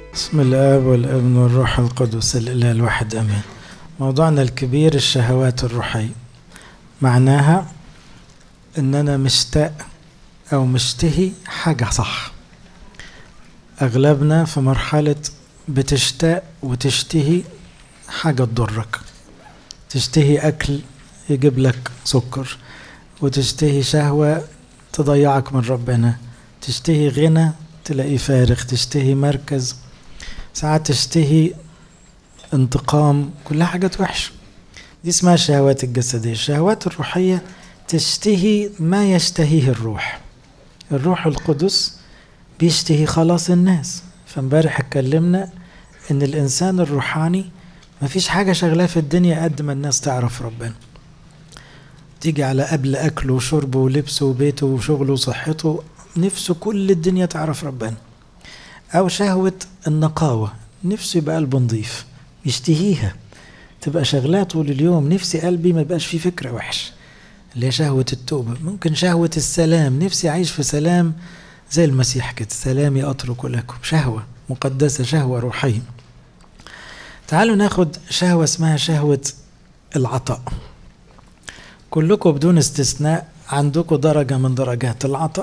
بسم الآب والابن والروح القدس الإله الواحد أمين موضوعنا الكبير الشهوات الروحية معناها إن أنا مشتاق أو مشتهي حاجة صح أغلبنا في مرحلة بتشتاق وتشتهي حاجة تضرك تشتهي أكل يجيب لك سكر وتشتهي شهوة تضيعك من ربنا تشتهي غنى تلاقيه فارغ تشتهي مركز ساعات تشتهي انتقام كلها حاجات وحشة دي اسمها الشهوات الجسدية الشهوات الروحية تشتهي ما يشتهيه الروح الروح القدس بيشتهي خلاص الناس فامبارح اتكلمنا ان الانسان الروحاني مفيش حاجة شغلاه في الدنيا قد ما الناس تعرف ربنا تيجي على قبل أكله وشربه ولبسه وبيته وشغله وصحته نفسه كل الدنيا تعرف ربنا أو شهوة النقاوة نفسه يبقى قلبه نظيف يشتهيها تبقى شغلاه طول اليوم نفسي قلبي ما يبقاش فيه فكرة وحش اللي هي شهوة التوبة ممكن شهوة السلام نفسي أعيش في سلام زي المسيح كده سلامي أترك لكم شهوة مقدسة شهوة روحية تعالوا ناخد شهوة اسمها شهوة العطاء كلكم بدون استثناء عندكم درجة من درجات العطاء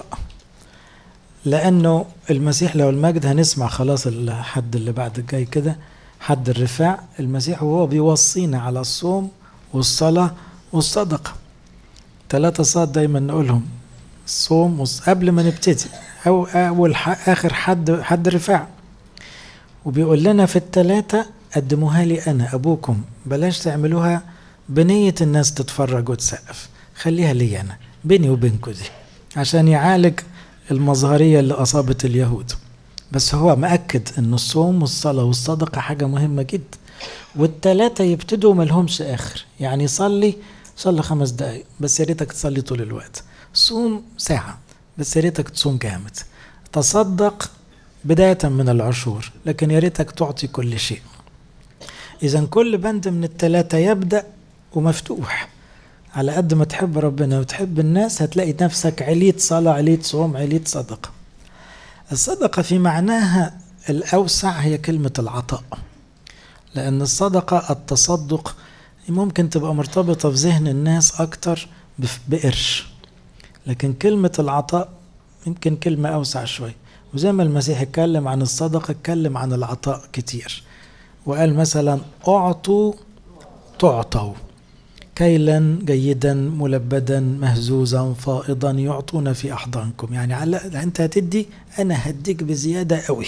لأنه المسيح لو المجد هنسمع خلاص الحد اللي بعد الجاي كده حد الرفاع المسيح وهو بيوصينا على الصوم والصلاة والصدقة ثلاثة صاد دايما نقولهم الصوم قبل ما نبتدي أو أول آخر حد حد الرفاع وبيقول لنا في الثلاثة قدموها لي أنا أبوكم بلاش تعملوها بنية الناس تتفرج وتسقف خليها لي أنا بيني وبينكم دي عشان يعالج المظهرية اللي أصابت اليهود بس هو مأكد أن الصوم والصلاة والصدقة حاجة مهمة جدا والتلاتة يبتدوا ملهمش آخر يعني صلي صلي خمس دقايق بس يا ريتك تصلي طول الوقت صوم ساعة بس يا ريتك تصوم جامد تصدق بداية من العشور لكن يا ريتك تعطي كل شيء إذا كل بند من التلاتة يبدأ ومفتوح على قد ما تحب ربنا وتحب الناس هتلاقي نفسك عليت صلاة عليت صوم عليت صدقة الصدقة في معناها الأوسع هي كلمة العطاء لأن الصدقة التصدق ممكن تبقى مرتبطة في ذهن الناس أكتر بقرش لكن كلمة العطاء يمكن كلمة أوسع شوي وزي ما المسيح اتكلم عن الصدقة اتكلم عن العطاء كتير وقال مثلا أعطوا تعطوا كيلا جيدا ملبدا مهزوزا فائضا يعطون في احضانكم يعني على انت هتدي انا هديك بزياده قوي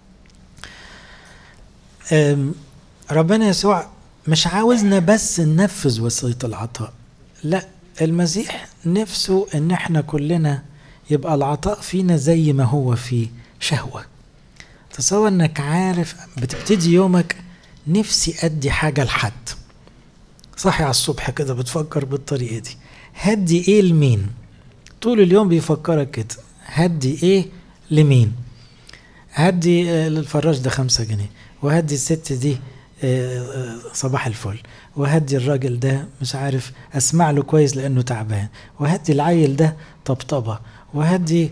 ربنا يسوع مش عاوزنا بس ننفذ وصيه العطاء لا المسيح نفسه ان احنا كلنا يبقى العطاء فينا زي ما هو فيه شهوه تصور انك عارف بتبتدي يومك نفسي ادي حاجه لحد صحي على الصبح كده بتفكر بالطريقة دي هدي ايه لمين طول اليوم بيفكرك كده هدي ايه لمين هدي للفراش ده خمسة جنيه وهدي الست دي صباح الفل وهدي الراجل ده مش عارف اسمع له كويس لانه تعبان وهدي العيل ده طبطبة وهدي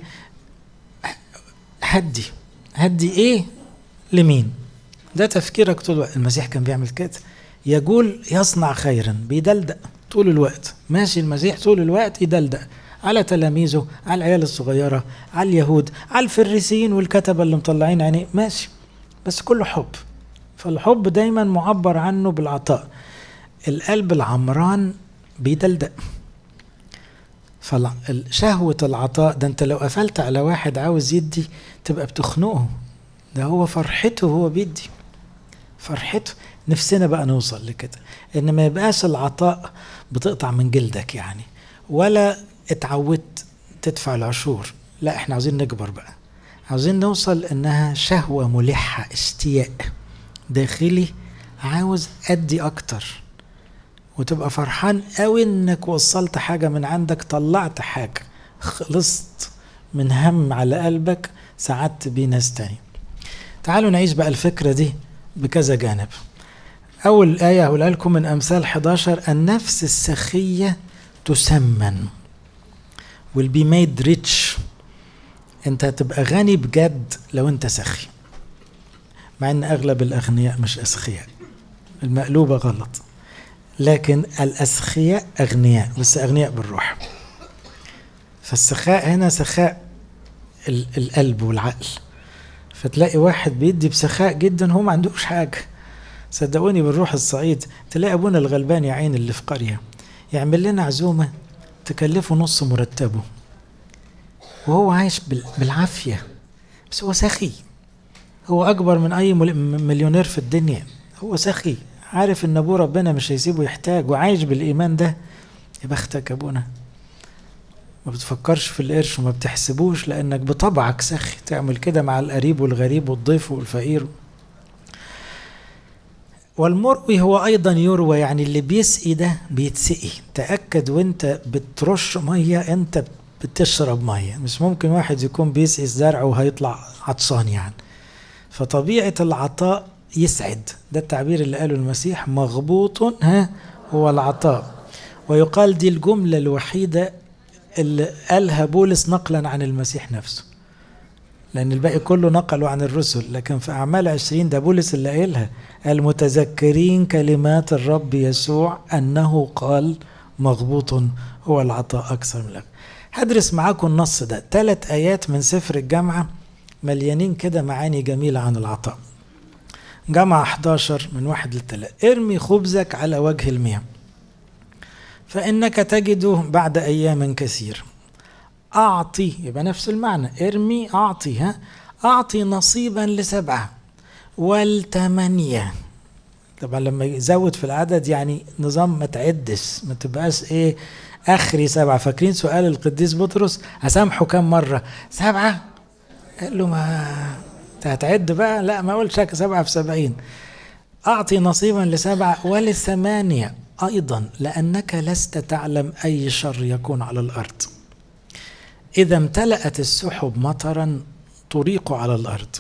هدي هدي ايه لمين ده تفكيرك طول الوقت المسيح كان بيعمل كده يقول يصنع خيرا بيدلدق طول الوقت ماشي المسيح طول الوقت يدلدق على تلاميذه على العيال الصغيرة على اليهود على الفريسيين والكتبة اللي مطلعين عينيه ماشي بس كله حب فالحب دايما معبر عنه بالعطاء القلب العمران بيدلدق فشهوة العطاء ده انت لو قفلت على واحد عاوز يدي تبقى بتخنقه ده هو فرحته هو بيدي فرحته نفسنا بقى نوصل لكده ان ما يبقاش العطاء بتقطع من جلدك يعني ولا اتعودت تدفع العشور لا احنا عاوزين نكبر بقى عاوزين نوصل انها شهوة ملحة اشتياق داخلي عاوز ادي اكتر وتبقى فرحان قوي انك وصلت حاجة من عندك طلعت حاجة خلصت من هم على قلبك سعدت بيه ناس تاني تعالوا نعيش بقى الفكرة دي بكذا جانب أول آية هقولها لكم من أمثال 11 النفس السخية تسمن will be made rich أنت هتبقى غني بجد لو أنت سخي مع ان اغلب الاغنياء مش اسخياء المقلوبة غلط لكن الاسخياء اغنياء بس اغنياء بالروح فالسخاء هنا سخاء القلب والعقل فتلاقي واحد بيدي بسخاء جدا هو ما عندوش حاجة صدقوني بنروح الصعيد تلاقي ابونا الغلبان يا عين اللي في قرية يعمل لنا عزومة تكلفه نص مرتبه وهو عايش بالعافية بس هو سخي هو أكبر من أي مليونير في الدنيا هو سخي عارف إن أبوه ربنا مش هيسيبه يحتاج وعايش بالإيمان ده يا بختك أبونا ما بتفكرش في القرش وما بتحسبوش لأنك بطبعك سخي تعمل كده مع القريب والغريب والضيف والفقير والمروي هو ايضا يروى يعني اللي بيسقي ده بيتسقي تاكد وانت بترش ميه انت بتشرب ميه مش ممكن واحد يكون بيسقي الزرع وهيطلع عطشان يعني فطبيعه العطاء يسعد ده التعبير اللي قاله المسيح مغبوط ها هو العطاء ويقال دي الجمله الوحيده اللي قالها بولس نقلا عن المسيح نفسه لأن الباقي كله نقلوا عن الرسل لكن في أعمال عشرين ده بولس اللي قايلها المتذكرين كلمات الرب يسوع أنه قال مغبوط هو العطاء أكثر من الأكل هدرس معاكم النص ده ثلاث آيات من سفر الجامعة مليانين كده معاني جميلة عن العطاء جامعة 11 من واحد لثلاثة ارمي خبزك على وجه المياه فإنك تجده بعد أيام كثير أعطي يبقى نفس المعنى ارمي أعطي ها أعطي نصيبا لسبعة والثمانية طبعا لما يزود في العدد يعني نظام ما تعدش ما تبقاش ايه اخري سبعة فاكرين سؤال القديس بطرس اسامحه كم مرة سبعة قال له ما هتعد بقى لا ما اقولش سبعة في سبعين اعطي نصيبا لسبعة ولثمانية ايضا لانك لست تعلم اي شر يكون على الارض إذا امتلأت السحب مطرا تريق على الأرض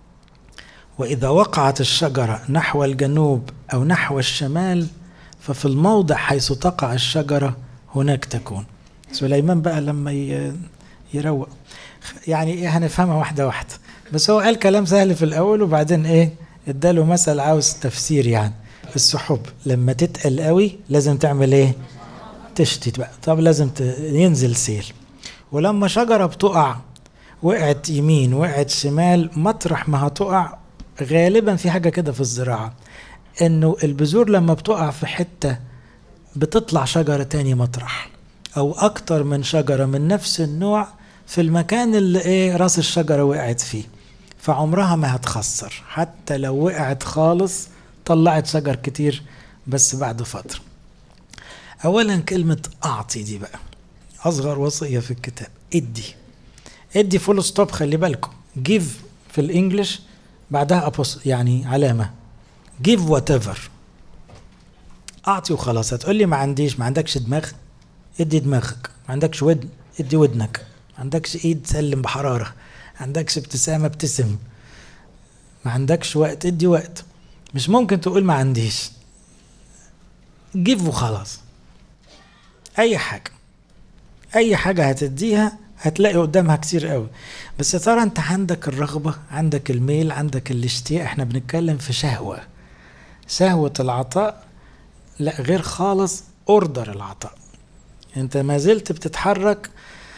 وإذا وقعت الشجرة نحو الجنوب أو نحو الشمال ففي الموضع حيث تقع الشجرة هناك تكون سليمان بقى لما يروق يعني ايه هنفهمها واحدة واحدة بس هو قال كلام سهل في الأول وبعدين ايه اداله مثل عاوز تفسير يعني السحب لما تتقل قوي لازم تعمل ايه تشتت بقى طب لازم ينزل سيل ولما شجرة بتقع وقعت يمين وقعت شمال مطرح ما هتقع غالبا في حاجة كده في الزراعة انه البذور لما بتقع في حتة بتطلع شجرة تاني مطرح او اكتر من شجرة من نفس النوع في المكان اللي ايه راس الشجرة وقعت فيه فعمرها ما هتخسر حتى لو وقعت خالص طلعت شجر كتير بس بعد فترة اولا كلمة اعطي دي بقى اصغر وصيه في الكتاب ادي ادي فول ستوب خلي بالكم جيف في الانجليش بعدها أبوس يعني علامه جيف وات ايفر اعطي وخلاص هتقول لي ما عنديش ما عندكش دماغ ادي دماغك ما عندكش ودن ادي ودنك ما عندكش ايد سلم بحراره ما عندكش ابتسامه ابتسم ما عندكش وقت ادي وقت مش ممكن تقول ما عنديش جيف وخلاص اي حاجه اي حاجه هتديها هتلاقي قدامها كتير قوي بس يا ترى انت عندك الرغبه عندك الميل عندك الاشتياق احنا بنتكلم في شهوه شهوه العطاء لا غير خالص اوردر العطاء انت ما زلت بتتحرك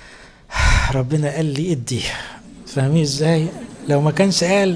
ربنا قال لي ادي فاهمين ازاي لو ما كانش قال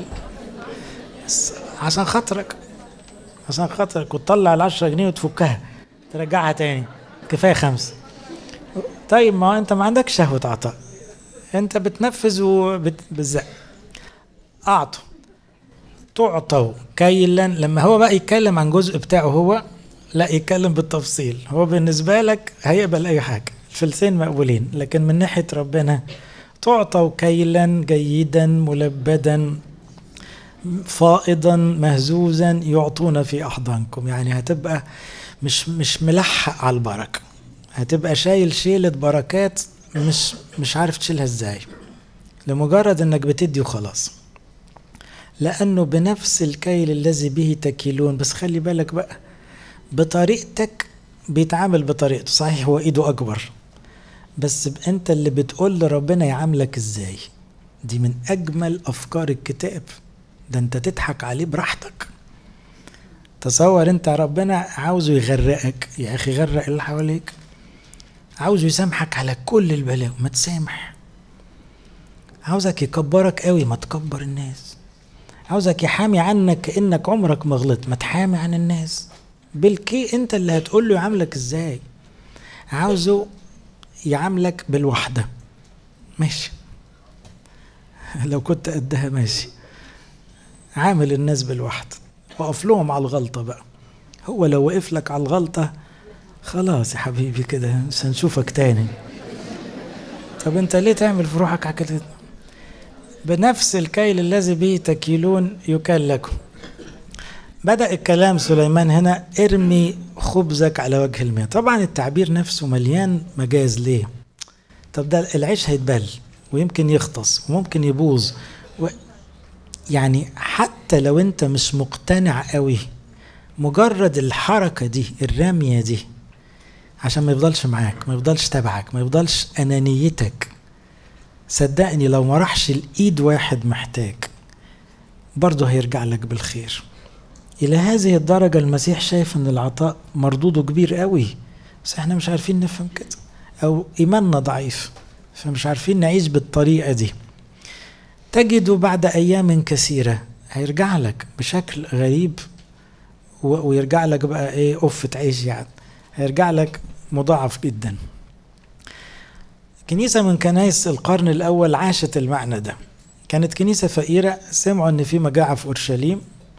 عشان خاطرك عشان خاطرك وتطلع العشرة جنيه وتفكها ترجعها تاني كفايه خمسه طيب ما انت ما عندكش شهوة عطاء انت بتنفذ وبتزق اعطوا تعطوا كيلا لما هو بقى يتكلم عن جزء بتاعه هو لا يتكلم بالتفصيل هو بالنسبة لك هيقبل اي حاجة الفلسين مقبولين لكن من ناحية ربنا تعطوا كيلا جيدا ملبدا فائضا مهزوزا يعطون في احضانكم يعني هتبقى مش مش ملحق على البركه هتبقى شايل شيلة بركات مش مش عارف تشيلها ازاي لمجرد انك بتدي وخلاص لانه بنفس الكيل الذي به تكيلون بس خلي بالك بقى بطريقتك بيتعامل بطريقته صحيح هو ايده اكبر بس انت اللي بتقول لربنا يعاملك ازاي دي من اجمل افكار الكتاب ده انت تضحك عليه براحتك تصور انت ربنا عاوزه يغرقك يا اخي غرق اللي حواليك عاوزه يسامحك على كل البلاوي ما تسامح عاوزك يكبرك قوي ما تكبر الناس عاوزك يحامي عنك كانك عمرك ما غلطت ما تحامي عن الناس بالكي انت اللي هتقول له يعاملك ازاي عاوزه يعاملك بالوحده ماشي لو كنت قدها ماشي عامل الناس بالوحده وقف لهم على الغلطه بقى هو لو وقف لك على الغلطه خلاص يا حبيبي كده مش هنشوفك تاني طب انت ليه تعمل في روحك كده بنفس الكيل الذي به تكيلون يكال لكم بدأ الكلام سليمان هنا ارمي خبزك على وجه المياه طبعا التعبير نفسه مليان مجاز ليه طب ده العيش هيتبل ويمكن يختص وممكن يبوظ و يعني حتى لو انت مش مقتنع قوي مجرد الحركة دي الرمية دي عشان ما يفضلش معاك ما يفضلش تبعك ما يفضلش أنانيتك صدقني لو ما راحش الإيد واحد محتاج برضه هيرجع لك بالخير إلى هذه الدرجة المسيح شايف إن العطاء مردوده كبير قوي بس احنا مش عارفين نفهم كده أو إيماننا ضعيف فمش عارفين نعيش بالطريقة دي تجد بعد أيام كثيرة هيرجع لك بشكل غريب ويرجع لك بقى إيه أوفة عيش يعني هيرجع لك مضاعف جدا كنيسة من كنايس القرن الأول عاشت المعنى ده كانت كنيسة فقيرة سمعوا إن في مجاعة في أورشليم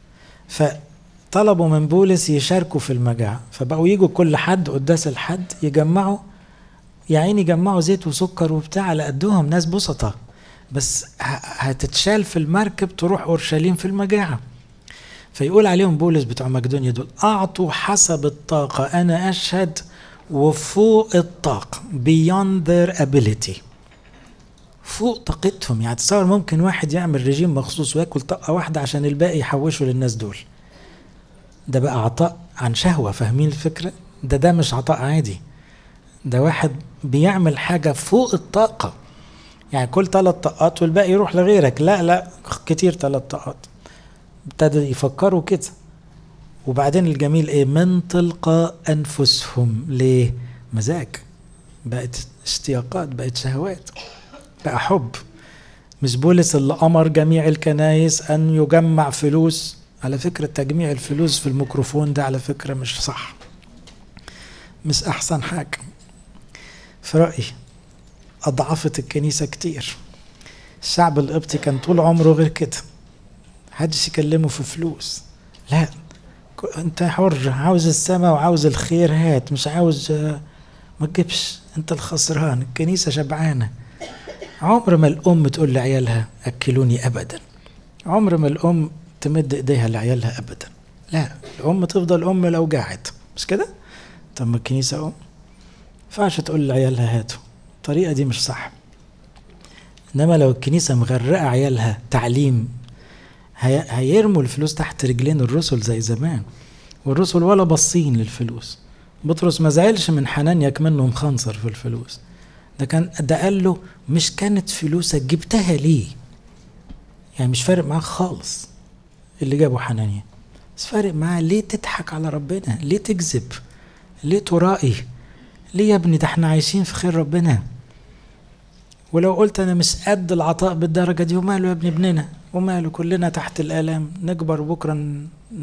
فطلبوا من بولس يشاركوا في المجاعة فبقوا يجوا كل حد قداس الحد يجمعوا يا عيني يجمعوا زيت وسكر وبتاع على قدهم ناس بسطة بس هتتشال في المركب تروح أورشليم في المجاعة فيقول عليهم بولس بتوع مقدونيا دول أعطوا حسب الطاقة أنا أشهد وفوق الطاقة beyond their ability فوق طاقتهم يعني تصور ممكن واحد يعمل رجيم مخصوص وياكل طاقة واحدة عشان الباقي يحوشه للناس دول ده بقى عطاء عن شهوة فاهمين الفكرة ده ده مش عطاء عادي ده واحد بيعمل حاجة فوق الطاقة يعني كل ثلاث طاقات والباقي يروح لغيرك لا لا كتير ثلاث طاقات ابتدى يفكروا كده وبعدين الجميل ايه من تلقى انفسهم ليه مزاج بقت اشتياقات بقت شهوات بقى حب مش بولس اللي امر جميع الكنايس ان يجمع فلوس على فكرة تجميع الفلوس في الميكروفون ده على فكرة مش صح مش احسن حاجة في رأيي اضعفت الكنيسة كتير الشعب القبطي كان طول عمره غير كده محدش يكلمه في فلوس لا انت حر عاوز السماء وعاوز الخير هات مش عاوز ما تجيبش انت الخسران الكنيسة شبعانة عمر ما الأم تقول لعيالها أكلوني أبدا عمر ما الأم تمد إيديها لعيالها أبدا لا الأم تفضل أم لو جاعت مش كده طب ما الكنيسة أم ينفعش تقول لعيالها هاتوا الطريقة دي مش صح إنما لو الكنيسة مغرقة عيالها تعليم هيرموا الفلوس تحت رجلين الرسل زي زمان والرسل ولا باصين للفلوس بطرس ما زعلش من حنانيا منه مخنصر في الفلوس ده كان ده قال له مش كانت فلوسك جبتها ليه يعني مش فارق معاه خالص اللي جابه حنانيا بس فارق معاه ليه تضحك على ربنا ليه تكذب ليه ترائي ليه يا ابني ده احنا عايشين في خير ربنا ولو قلت انا مش قد العطاء بالدرجه دي وماله يا ابن ابننا وماله كلنا تحت الالام نكبر بكره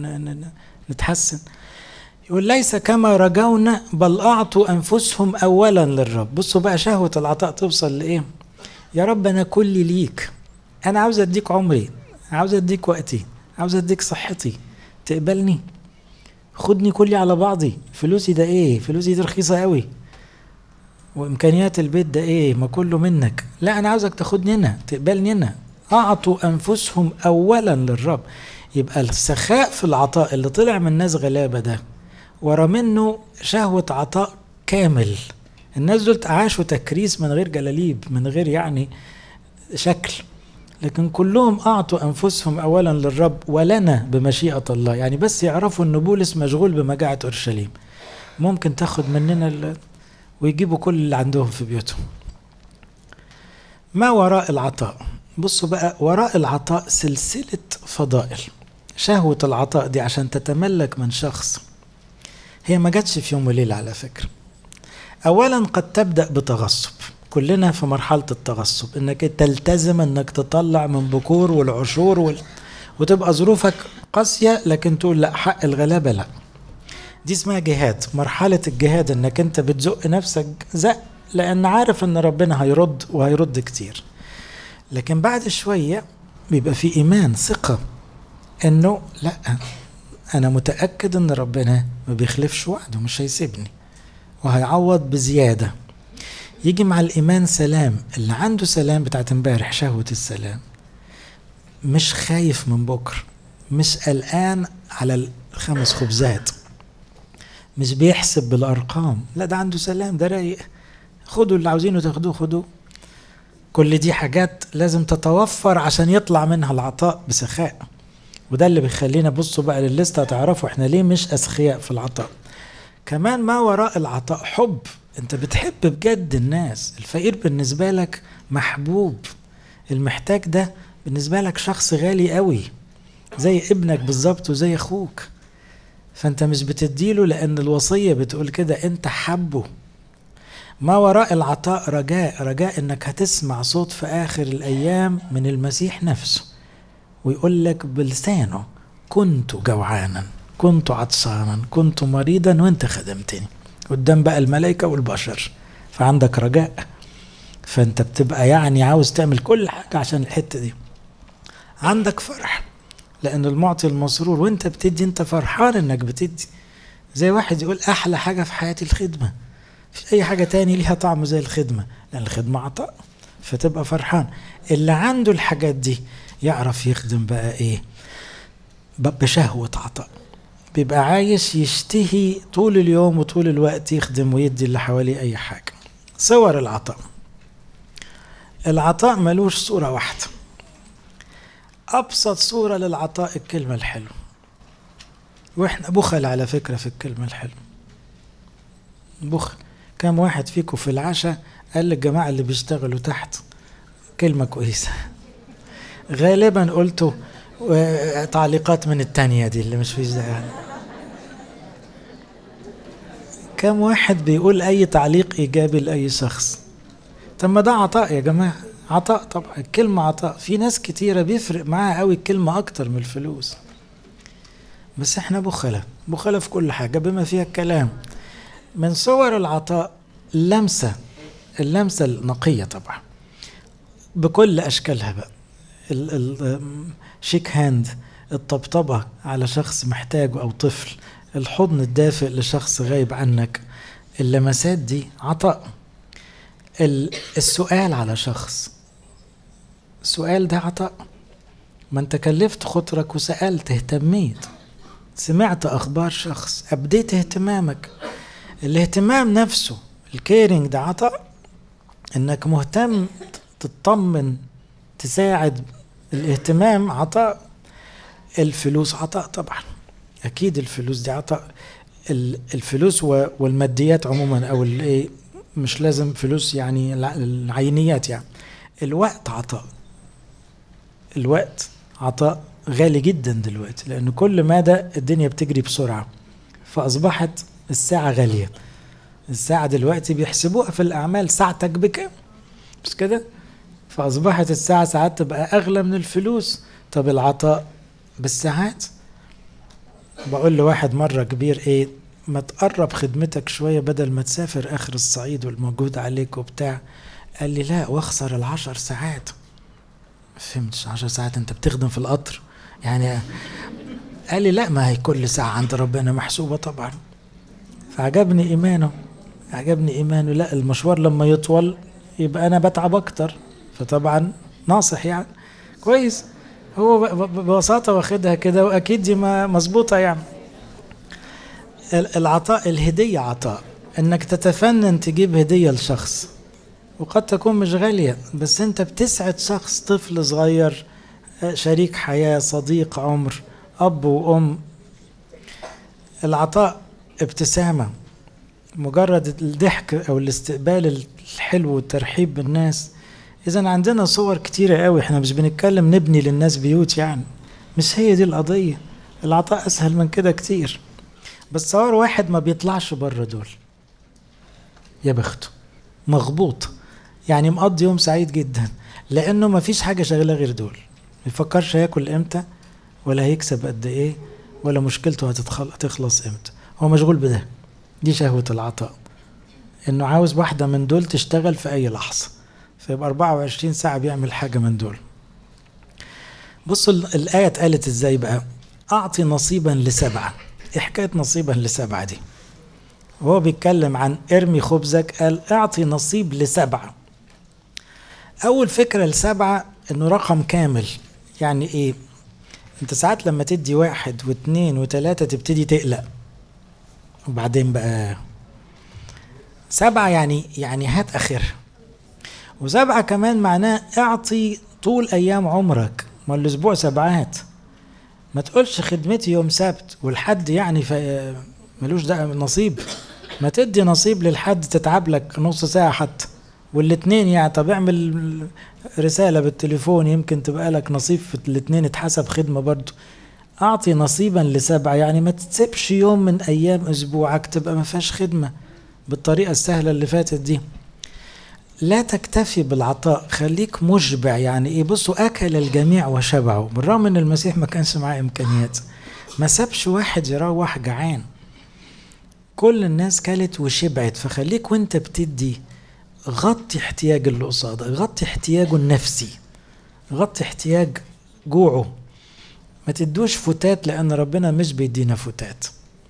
نتحسن يقول ليس كما رجونا بل اعطوا انفسهم اولا للرب بصوا بقى شهوه العطاء توصل لايه يا رب انا كلي ليك انا عاوز اديك عمري عاوز اديك وقتي عاوز اديك صحتي تقبلني خدني كلي على بعضي فلوسي ده ايه فلوسي دي رخيصه قوي وامكانيات البيت ده ايه ما كله منك لا انا عاوزك تاخدني هنا تقبلني هنا اعطوا انفسهم اولا للرب يبقى السخاء في العطاء اللي طلع من ناس غلابه ده ورا منه شهوه عطاء كامل الناس دول عاشوا تكريس من غير جلاليب من غير يعني شكل لكن كلهم اعطوا انفسهم اولا للرب ولنا بمشيئه الله يعني بس يعرفوا ان بولس مشغول بمجاعه اورشليم ممكن تاخد مننا ويجيبوا كل اللي عندهم في بيوتهم ما وراء العطاء بصوا بقى وراء العطاء سلسلة فضائل شهوة العطاء دي عشان تتملك من شخص هي ما جاتش في يوم وليلة على فكرة أولا قد تبدأ بتغصب كلنا في مرحلة التغصب انك تلتزم انك تطلع من بكور والعشور وال... وتبقى ظروفك قاسية لكن تقول لا حق الغلابة لا دي اسمها جهاد مرحلة الجهاد انك انت بتزق نفسك زق لان عارف ان ربنا هيرد وهيرد كتير لكن بعد شوية بيبقى في ايمان ثقة انه لا انا متأكد ان ربنا ما بيخلفش وعده مش هيسيبني وهيعوض بزيادة يجي مع الإيمان سلام اللي عنده سلام بتاعت امبارح شهوة السلام مش خايف من بكرة مش قلقان على الخمس خبزات مش بيحسب بالأرقام لا ده عنده سلام ده رايق خدوا اللي عاوزينه تاخدوه خدوه كل دي حاجات لازم تتوفر عشان يطلع منها العطاء بسخاء وده اللي بيخلينا بصوا بقى للليسته تعرفوا احنا ليه مش اسخياء في العطاء كمان ما وراء العطاء حب انت بتحب بجد الناس الفقير بالنسبة لك محبوب المحتاج ده بالنسبة لك شخص غالي قوي زي ابنك بالظبط وزي اخوك فانت مش بتديله لان الوصية بتقول كده انت حبه ما وراء العطاء رجاء رجاء انك هتسمع صوت في اخر الايام من المسيح نفسه ويقول لك بلسانه كنت جوعانا كنت عطشانا كنت مريضا وانت خدمتني قدام بقى الملائكة والبشر فعندك رجاء فانت بتبقى يعني عاوز تعمل كل حاجة عشان الحتة دي عندك فرح لأن المعطي المسرور وانت بتدي انت فرحان انك بتدي زي واحد يقول أحلى حاجة في حياتي الخدمة في أي حاجة تاني ليها طعم زي الخدمة لأن الخدمة عطاء فتبقى فرحان اللي عنده الحاجات دي يعرف يخدم بقى ايه بشهوة عطاء بيبقى عايش يشتهي طول اليوم وطول الوقت يخدم ويدي اللي حواليه أي حاجة صور العطاء العطاء ملوش صورة واحدة أبسط صورة للعطاء الكلمة الحلوة وإحنا بخل على فكرة في الكلمة الحلوة بخل كم واحد فيكم في العشاء قال للجماعة اللي بيشتغلوا تحت كلمة كويسة غالبا قلتوا تعليقات من التانية دي اللي مش فيش داعي كم واحد بيقول أي تعليق إيجابي لأي شخص طب ما ده عطاء يا جماعة عطاء طبعا الكلمة عطاء في ناس كتيرة بيفرق معاها قوي الكلمة أكتر من الفلوس بس احنا بخلة بخلة في كل حاجة بما فيها الكلام من صور العطاء اللمسة اللمسة النقية طبعا بكل أشكالها بقى الشيك هاند الطبطبة على شخص محتاج أو طفل الحضن الدافئ لشخص غايب عنك اللمسات دي عطاء السؤال على شخص السؤال ده عطاء ما انت كلفت خطرك وسألت اهتميت سمعت أخبار شخص أبديت اهتمامك الاهتمام نفسه الكيرنج ده عطاء انك مهتم تطمن تساعد الاهتمام عطاء الفلوس عطاء طبعا اكيد الفلوس دي عطاء الفلوس والماديات عموما او الايه مش لازم فلوس يعني العينيات يعني الوقت عطاء الوقت عطاء غالي جدا دلوقتي لان كل مدى الدنيا بتجري بسرعه فاصبحت الساعه غاليه الساعه دلوقتي بيحسبوها في الاعمال ساعتك بكام مش كده فاصبحت الساعه ساعات تبقى اغلى من الفلوس طب العطاء بالساعات بقول لواحد مرة كبير ايه ما تقرب خدمتك شوية بدل ما تسافر آخر الصعيد والموجود عليك وبتاع قال لي لا واخسر العشر ساعات فهمتش عشر ساعات انت بتخدم في القطر يعني قال لي لا ما هي كل ساعة عند ربنا محسوبة طبعا فعجبني إيمانه عجبني إيمانه لا المشوار لما يطول يبقى أنا بتعب أكتر فطبعا ناصح يعني كويس هو ببساطة واخدها كده وأكيد دي مظبوطة يعني العطاء الهدية عطاء انك تتفنن تجيب هدية لشخص وقد تكون مش غالية بس انت بتسعد شخص طفل صغير شريك حياة صديق عمر أب وأم العطاء ابتسامة مجرد الضحك أو الاستقبال الحلو والترحيب بالناس اذا عندنا صور كتيرة قوي احنا مش بنتكلم نبني للناس بيوت يعني مش هي دي القضية العطاء اسهل من كده كتير بس تصور واحد ما بيطلعش بره دول يا بخته مغبوط يعني مقضي يوم سعيد جدا لانه ما فيش حاجه شغله غير دول ما يفكرش هياكل امتى ولا هيكسب قد ايه ولا مشكلته هتخلص امتى هو مشغول بده دي شهوه العطاء انه عاوز واحده من دول تشتغل في اي لحظه فيبقى 24 ساعه بيعمل حاجه من دول بصوا الايه اتقالت ازاي بقى اعطي نصيبا لسبعه ايه حكايه نصيبا لسبعه دي وهو بيتكلم عن ارمي خبزك قال اعطي نصيب لسبعه اول فكره لسبعه انه رقم كامل يعني ايه انت ساعات لما تدي واحد واثنين وثلاثة تبتدي تقلق وبعدين بقى سبعة يعني يعني هات اخرها وسبعة كمان معناه اعطي طول ايام عمرك ما الاسبوع سبعات ما تقولش خدمتي يوم سبت والحد يعني ملوش ده نصيب ما تدي نصيب للحد تتعب لك نص ساعة حتى والاثنين يعني طب اعمل رسالة بالتليفون يمكن تبقى لك نصيب في الاثنين اتحسب خدمة برضو اعطي نصيبا لسبعة يعني ما تسيبش يوم من ايام اسبوعك تبقى ما فيهاش خدمة بالطريقة السهلة اللي فاتت دي لا تكتفي بالعطاء خليك مشبع يعني ايه بصوا اكل الجميع وشبعوا بالرغم ان المسيح ما كانش معاه امكانيات ما سابش واحد يروح جعان كل الناس كلت وشبعت فخليك وانت بتدي غطي احتياج اللي قصادك غطي احتياجه النفسي غطي احتياج جوعه ما تدوش فتات لان ربنا مش بيدينا فتات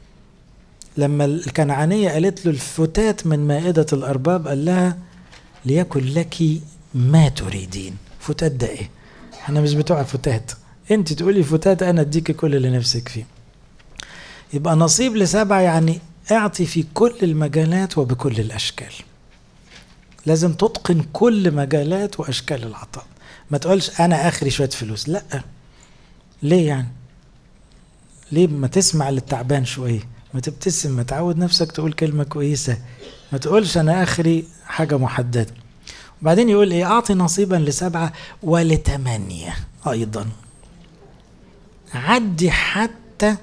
لما الكنعانيه قالت له الفتات من مائده الارباب قال لها ليكن لك ما تريدين فتات ده ايه احنا مش بتوع فتات انت تقولي فتات انا اديكي كل اللي نفسك فيه يبقى نصيب لسبعه يعني اعطي في كل المجالات وبكل الاشكال لازم تتقن كل مجالات واشكال العطاء ما تقولش انا اخري شويه فلوس لا ليه يعني ليه ما تسمع للتعبان شويه ما تبتسم ما تعود نفسك تقول كلمه كويسه ما تقولش انا اخري حاجه محدده وبعدين يقول ايه اعطي نصيبا لسبعه ولثمانيه ايضا عدي حتى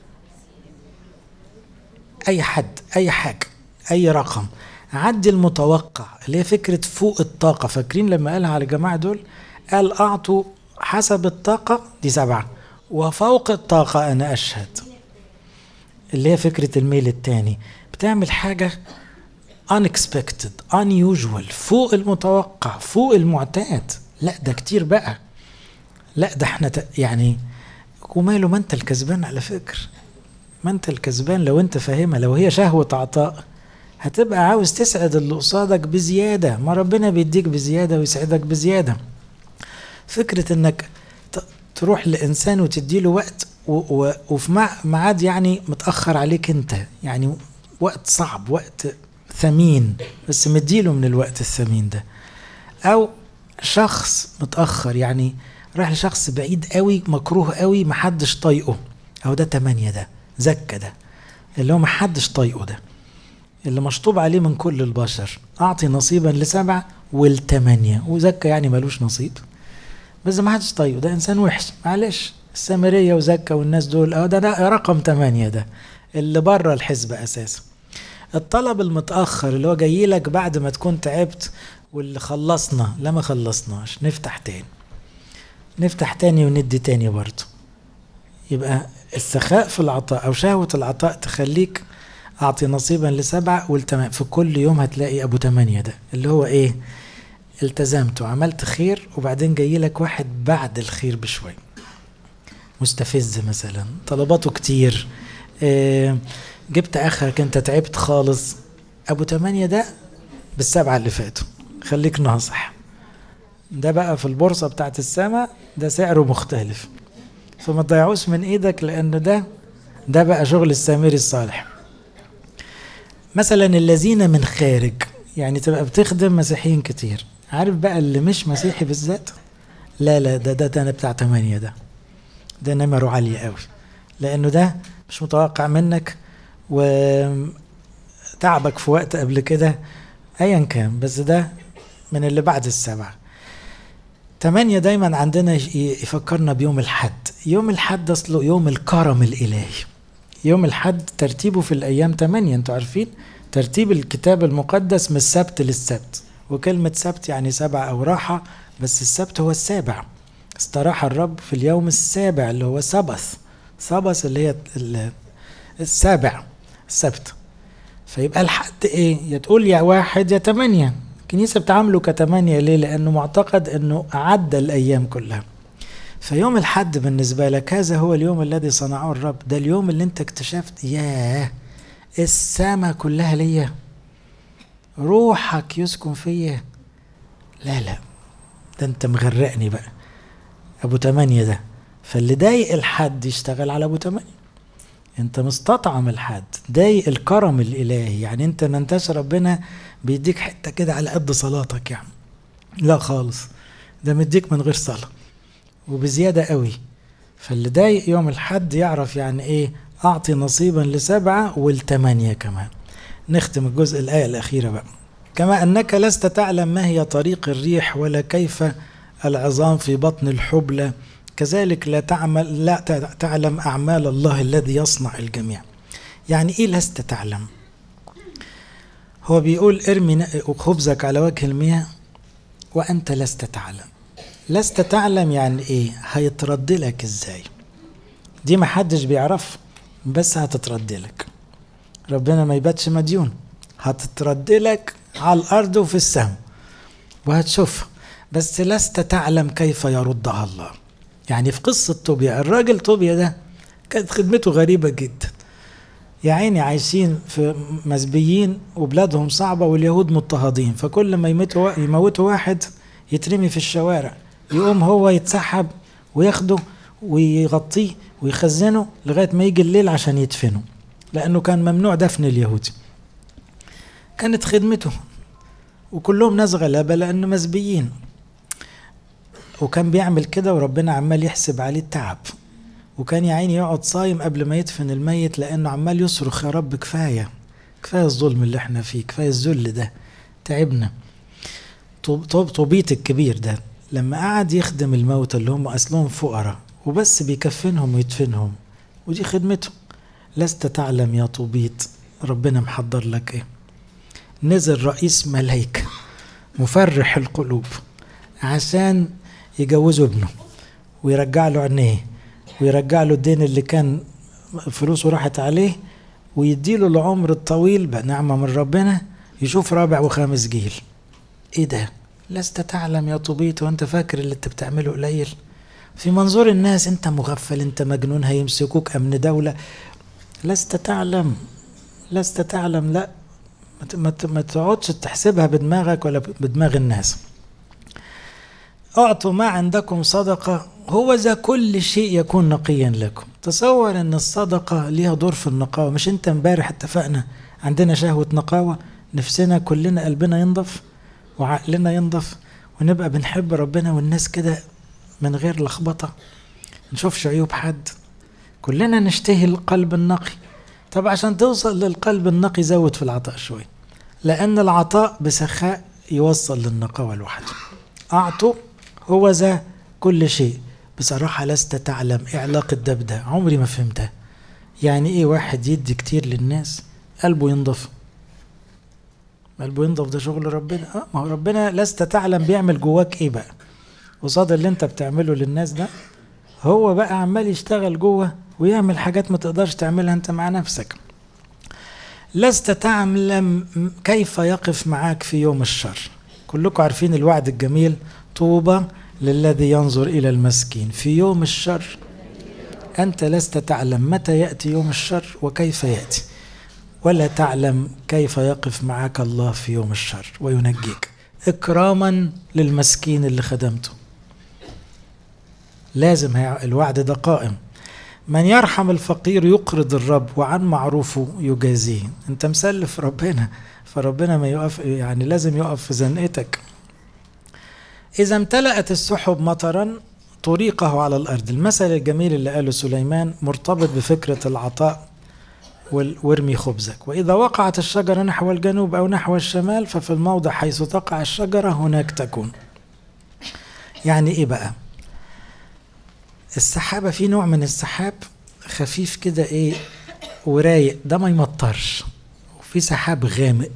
اي حد اي حاجه اي رقم عدي المتوقع اللي هي فكره فوق الطاقه فاكرين لما قالها على الجماعه دول قال اعطوا حسب الطاقه دي سبعه وفوق الطاقه انا اشهد اللي هي فكره الميل الثاني بتعمل حاجه unexpected unusual فوق المتوقع فوق المعتاد لا ده كتير بقى لا ده احنا يعني وماله ما انت الكسبان على فكره ما انت الكسبان لو انت فاهمها لو هي شهوة عطاء هتبقى عاوز تسعد اللي قصادك بزيادة ما ربنا بيديك بزيادة ويسعدك بزيادة فكرة انك تروح لإنسان وتديله وقت وفي ميعاد يعني متأخر عليك انت يعني وقت صعب وقت ثمين بس مديله من الوقت الثمين ده او شخص متأخر يعني راح لشخص بعيد قوي مكروه قوي محدش طايقه او ده تمانية ده زكى ده اللي هو محدش طايقه ده اللي مشطوب عليه من كل البشر اعطي نصيبا لسبعه والثمانيه وزكى يعني ملوش نصيب بس ما حدش طايقه ده انسان وحش معلش السامريه وزكى والناس دول اه ده, ده رقم ثمانيه ده اللي بره الحزب اساسا الطلب المتاخر اللي هو جاي لك بعد ما تكون تعبت واللي خلصنا لا ما خلصناش نفتح تاني نفتح تاني وندي تاني برضه يبقى السخاء في العطاء او شهوه العطاء تخليك اعطي نصيبا لسبعه والتمام في كل يوم هتلاقي ابو تمانية ده اللي هو ايه التزمت وعملت خير وبعدين جاي لك واحد بعد الخير بشوي مستفز مثلا طلباته كتير إيه جبت اخرك انت تعبت خالص ابو تمانية ده بالسبعة اللي فاتوا خليك ناصح ده بقى في البورصة بتاعت السماء ده سعره مختلف فما تضيعوش من ايدك لان ده ده بقى شغل السامري الصالح مثلا الذين من خارج يعني تبقى بتخدم مسيحيين كتير عارف بقى اللي مش مسيحي بالذات لا لا ده ده, ده انا بتاع تمانية ده ده نمره عالية قوي لانه ده مش متوقع منك وتعبك في وقت قبل كده ايا كان بس ده من اللي بعد السبعة تمانية دايما عندنا يفكرنا بيوم الحد يوم الحد أصله يوم الكرم الإلهي يوم الحد ترتيبه في الأيام تمانية أنتوا عارفين ترتيب الكتاب المقدس من السبت للسبت وكلمة سبت يعني سبع أو راحة بس السبت هو السابع استراح الرب في اليوم السابع اللي هو سبث سبث اللي هي السابع السبت فيبقى الحد ايه يا تقول يا واحد يا تمانية الكنيسة بتعامله كتمانية ليه لأنه معتقد أنه عدى الأيام كلها فيوم الحد بالنسبة لك هذا هو اليوم الذي صنعه الرب ده اليوم اللي انت اكتشفت ياه السما كلها ليا روحك يسكن فيا لا لا ده انت مغرقني بقى ابو تمانية ده فاللي ضايق الحد يشتغل على ابو تمانية انت مستطعم الحد ضايق الكرم الالهي يعني انت ما انتش ربنا بيديك حته كده على قد صلاتك يعني لا خالص ده مديك من غير صلاه وبزياده قوي فاللي ضايق يوم الحد يعرف يعني ايه اعطي نصيبا لسبعه والثمانيه كمان نختم الجزء الايه الاخيره بقى كما انك لست تعلم ما هي طريق الريح ولا كيف العظام في بطن الحبلى كذلك لا تعمل لا تعلم اعمال الله الذي يصنع الجميع يعني ايه لست تعلم هو بيقول ارمي خبزك على وجه المياه وانت لست تعلم لست تعلم يعني ايه هيترد لك ازاي دي ما حدش بيعرف بس هتترد لك ربنا ما يباتش مديون هتترد لك على الارض وفي السماء وهتشوفها بس لست تعلم كيف يردها الله يعني في قصة طوبيا الراجل طوبيا ده كانت خدمته غريبة جدا يا عيني عايشين في مسبيين وبلادهم صعبة واليهود مضطهدين فكل ما يموتوا يموتوا واحد يترمي في الشوارع يقوم هو يتسحب وياخده ويغطيه ويخزنه لغاية ما يجي الليل عشان يدفنه لأنه كان ممنوع دفن اليهود كانت خدمته وكلهم ناس غلابة لأنه مسبيين وكان بيعمل كده وربنا عمال يحسب عليه التعب وكان يا عيني يقعد صايم قبل ما يدفن الميت لانه عمال يصرخ يا رب كفايه كفايه الظلم اللي احنا فيه كفايه الذل ده تعبنا طوب طوب طوبيت الكبير ده لما قعد يخدم الموتى اللي هم اصلهم فقراء وبس بيكفنهم ويدفنهم ودي خدمته لست تعلم يا طوبيت ربنا محضر لك ايه نزل رئيس ملايكه مفرح القلوب عشان يجوزوا ابنه ويرجع له عينيه ويرجع له الدين اللي كان فلوسه راحت عليه ويديله العمر الطويل بنعمة من ربنا يشوف رابع وخامس جيل ايه ده لست تعلم يا طبيط وانت فاكر اللي انت بتعمله قليل في منظور الناس انت مغفل انت مجنون هيمسكوك امن دولة لست تعلم لست تعلم لا ما تقعدش تحسبها بدماغك ولا بدماغ الناس اعطوا ما عندكم صدقة هو ذا كل شيء يكون نقيا لكم تصور ان الصدقة ليها دور في النقاوة مش انت امبارح اتفقنا عندنا شهوة نقاوة نفسنا كلنا قلبنا ينضف وعقلنا ينضف ونبقى بنحب ربنا والناس كده من غير لخبطة نشوفش عيوب حد كلنا نشتهي القلب النقي طب عشان توصل للقلب النقي زود في العطاء شوي لأن العطاء بسخاء يوصل للنقاوة لوحده أعطوا هو ذا كل شيء بصراحة لست تعلم إيه علاقة ده بده عمري ما فهمتها يعني إيه واحد يدي كتير للناس قلبه ينضف قلبه ينضف ده شغل ربنا اه ما هو ربنا لست تعلم بيعمل جواك ايه بقى قصاد اللي انت بتعمله للناس ده هو بقى عمال يشتغل جوه ويعمل حاجات ما تقدرش تعملها انت مع نفسك لست تعلم كيف يقف معاك في يوم الشر كلكم عارفين الوعد الجميل طوبى للذي ينظر الى المسكين في يوم الشر انت لست تعلم متى ياتي يوم الشر وكيف ياتي ولا تعلم كيف يقف معك الله في يوم الشر وينجيك اكراما للمسكين اللي خدمته لازم الوعد ده قائم من يرحم الفقير يقرض الرب وعن معروفه يجازيه انت مسلف ربنا فربنا ما يقف يعني لازم يقف في زنقتك إذا امتلأت السحب مطرا طريقه على الأرض المثل الجميل اللي قاله سليمان مرتبط بفكرة العطاء وارمي خبزك وإذا وقعت الشجرة نحو الجنوب أو نحو الشمال ففي الموضع حيث تقع الشجرة هناك تكون يعني ايه بقى السحابة في نوع من السحاب خفيف كده ايه ورايق ده ما يمطرش وفي سحاب غامق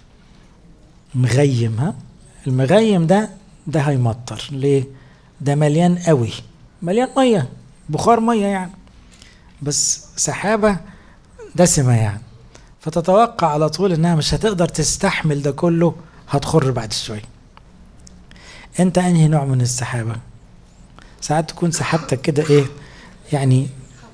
مغيم ها المغيم ده ده هيمطر ليه ده مليان قوي مليان ميه بخار ميه يعني بس سحابه دسمه يعني فتتوقع على طول انها مش هتقدر تستحمل ده كله هتخر بعد شويه انت انهي نوع من السحابه ساعات تكون سحابتك كده ايه يعني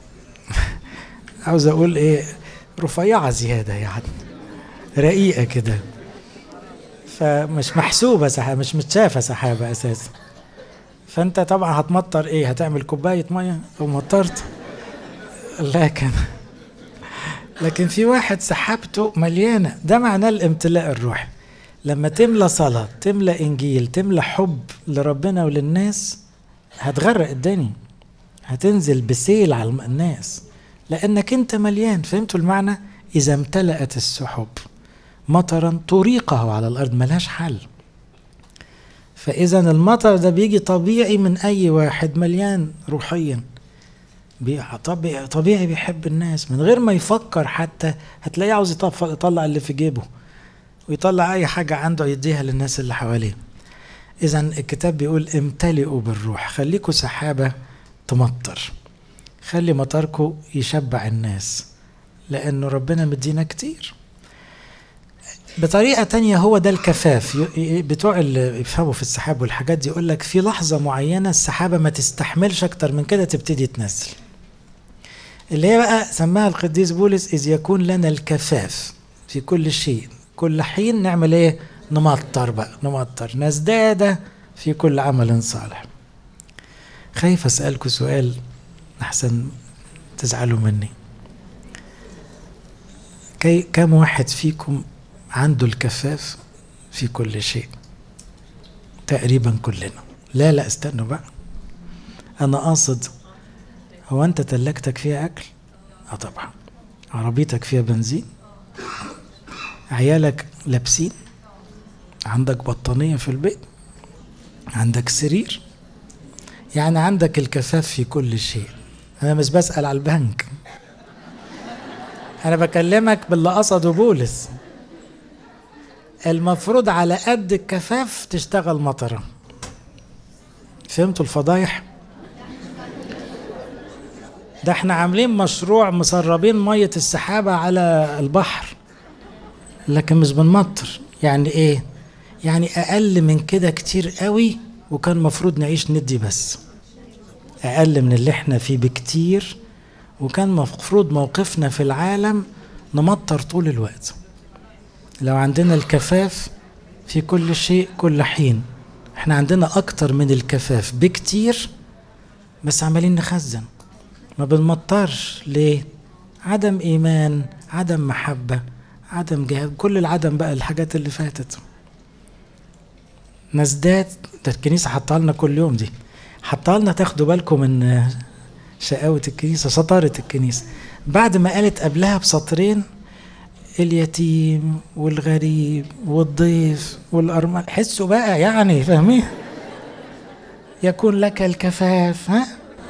عاوز اقول ايه رفيعه زياده يعني رقيقه كده فمش محسوبه سحابه مش متشافه سحابه اساسا فانت طبعا هتمطر ايه هتعمل كوبايه ميه لو مطرت لكن لكن في واحد سحابته مليانه ده معناه الامتلاء الروحي لما تملى صلاه تملى انجيل تملى حب لربنا وللناس هتغرق الدنيا هتنزل بسيل على الناس لانك انت مليان فهمتوا المعنى اذا امتلأت السحب مطرا طريقه على الارض ملهاش حل فاذا المطر ده بيجي طبيعي من اي واحد مليان روحيا طبيعي, طبيعي بيحب الناس من غير ما يفكر حتى هتلاقيه عاوز يطلع اللي في جيبه ويطلع اي حاجه عنده يديها للناس اللي حواليه اذا الكتاب بيقول امتلئوا بالروح خليكوا سحابه تمطر خلي مطركم يشبع الناس لانه ربنا مدينا كتير بطريقة تانية هو ده الكفاف بتوع اللي يفهموا في السحاب والحاجات دي يقول لك في لحظة معينة السحابة ما تستحملش أكتر من كده تبتدي تنزل اللي هي بقى سماها القديس بولس إذ يكون لنا الكفاف في كل شيء كل حين نعمل إيه نمطر بقى نمطر نزداد في كل عمل صالح خايف أسألكم سؤال أحسن تزعلوا مني كي كم واحد فيكم عنده الكفاف في كل شيء تقريبا كلنا لا لا استنوا بقى انا قاصد هو انت تلاجتك فيها اكل اه طبعا عربيتك فيها بنزين عيالك لابسين عندك بطانية في البيت عندك سرير يعني عندك الكفاف في كل شيء انا مش بسأل على البنك انا بكلمك باللي قصده بولس المفروض على قد الكفاف تشتغل مطره فهمتوا الفضايح ده احنا عاملين مشروع مسربين مية السحابة على البحر لكن مش بنمطر يعني ايه يعني اقل من كده كتير قوي وكان مفروض نعيش ندي بس اقل من اللي احنا فيه بكتير وكان مفروض موقفنا في العالم نمطر طول الوقت لو عندنا الكفاف في كل شيء كل حين احنا عندنا اكتر من الكفاف بكتير بس عمالين نخزن ما بنمطرش ليه عدم ايمان عدم محبة عدم جهاد كل العدم بقى الحاجات اللي فاتت نزداد ده الكنيسة حطها لنا كل يوم دي حطها لنا تاخدوا بالكم من شقاوة الكنيسة شطارة الكنيسة بعد ما قالت قبلها بسطرين اليتيم والغريب والضيف والأرمل حسوا بقى يعني فاهمين يكون لك الكفاف ها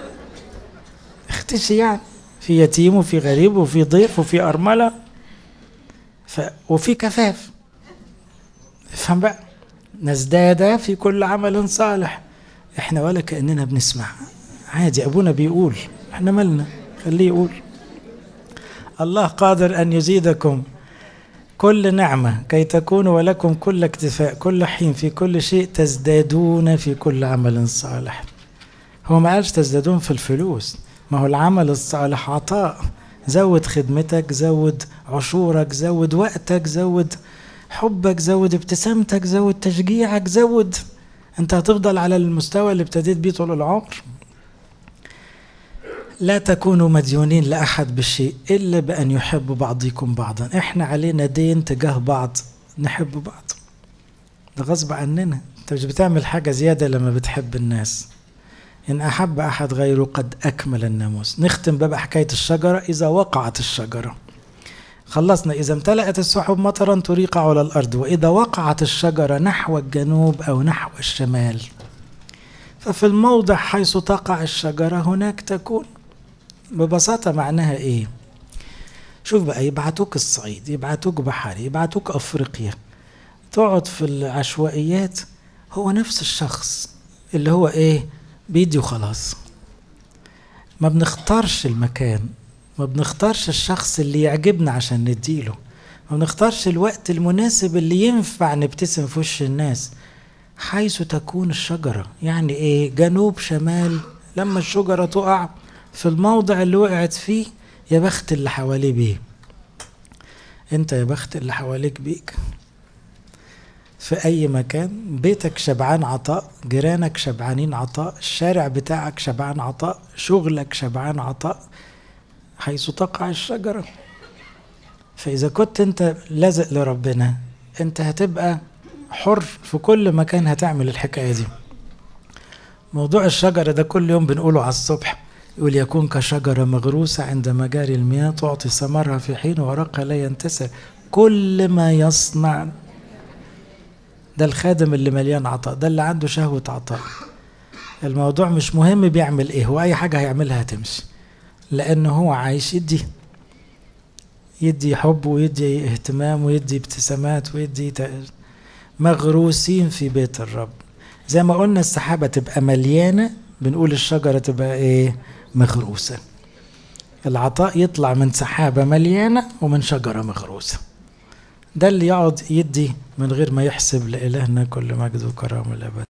اختشي يعني في يتيم وفي غريب وفي ضيف وفي أرملة ف... وفي كفاف افهم بقى نزداد في كل عمل صالح احنا ولا كأننا بنسمع عادي أبونا بيقول احنا مالنا خليه يقول الله قادر أن يزيدكم كل نعمة كي تكونوا ولكم كل اكتفاء كل حين في كل شيء تزدادون في كل عمل صالح هو ما قالش تزدادون في الفلوس ما هو العمل الصالح عطاء زود خدمتك زود عشورك زود وقتك زود حبك زود ابتسامتك زود تشجيعك زود انت هتفضل على المستوى اللي ابتديت بيه طول العمر لا تكونوا مديونين لأحد بشيء إلا بأن يحب بعضكم بعضا إحنا علينا دين تجاه بعض نحب بعض ده غصب عننا أنت مش بتعمل حاجة زيادة لما بتحب الناس إن أحب أحد غيره قد أكمل الناموس نختم بقى حكاية الشجرة إذا وقعت الشجرة خلصنا إذا امتلأت السحب مطرا تريق على الأرض وإذا وقعت الشجرة نحو الجنوب أو نحو الشمال ففي الموضع حيث تقع الشجرة هناك تكون ببساطة معناها ايه شوف بقى يبعتوك الصعيد يبعتوك بحري يبعتوك افريقيا تقعد في العشوائيات هو نفس الشخص اللي هو ايه بيدي وخلاص ما بنختارش المكان ما بنختارش الشخص اللي يعجبنا عشان نديله ما بنختارش الوقت المناسب اللي ينفع نبتسم في وش الناس حيث تكون الشجرة يعني ايه جنوب شمال لما الشجرة تقع في الموضع اللي وقعت فيه يا بخت اللي حواليه بيه انت يا بخت اللي حواليك بيك في اي مكان بيتك شبعان عطاء جيرانك شبعانين عطاء الشارع بتاعك شبعان عطاء شغلك شبعان عطاء حيث تقع الشجرة فإذا كنت أنت لازق لربنا أنت هتبقى حر في كل مكان هتعمل الحكاية دي موضوع الشجرة ده كل يوم بنقوله على الصبح يقول يكون كشجرة مغروسة عند مجاري المياه تعطي ثمرها في حين ورقها لا ينتسى كل ما يصنع ده الخادم اللي مليان عطاء ده اللي عنده شهوة عطاء الموضوع مش مهم بيعمل ايه هو اي حاجة هيعملها هتمشي لانه هو عايش يدي يدي حب ويدي اهتمام ويدي ابتسامات ويدي مغروسين في بيت الرب زي ما قلنا السحابة تبقى مليانة بنقول الشجرة تبقى ايه مغروسة العطاء يطلع من سحابة مليانة ومن شجرة مغروسة ده اللي يقعد يدي من غير ما يحسب لإلهنا كل مجد وكرامة الأبد